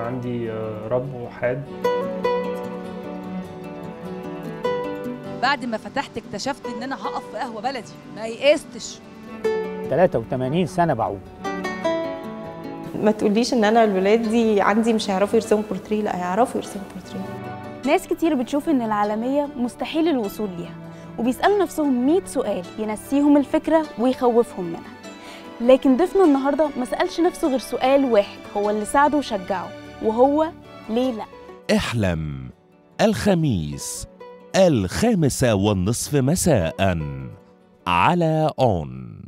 عندي آه، رب وحاد بعد ما فتحت اكتشفت ان انا هقف في قهوه بلدي ما يئستش 83 سنه بعود ما تقوليش ان انا الولاد دي عندي مش هيعرفوا يرسموا بورتريه لا هيعرفوا يرسموا بورتريه ناس كتير بتشوف إن العالمية مستحيل الوصول ليها وبيسألوا نفسهم 100 سؤال ينسيهم الفكرة ويخوفهم منها لكن ضيفنا النهاردة ما سألش نفسه غير سؤال واحد هو اللي ساعده وشجعه وهو ليه لأ احلم الخميس الخامسة والنصف مساء على أون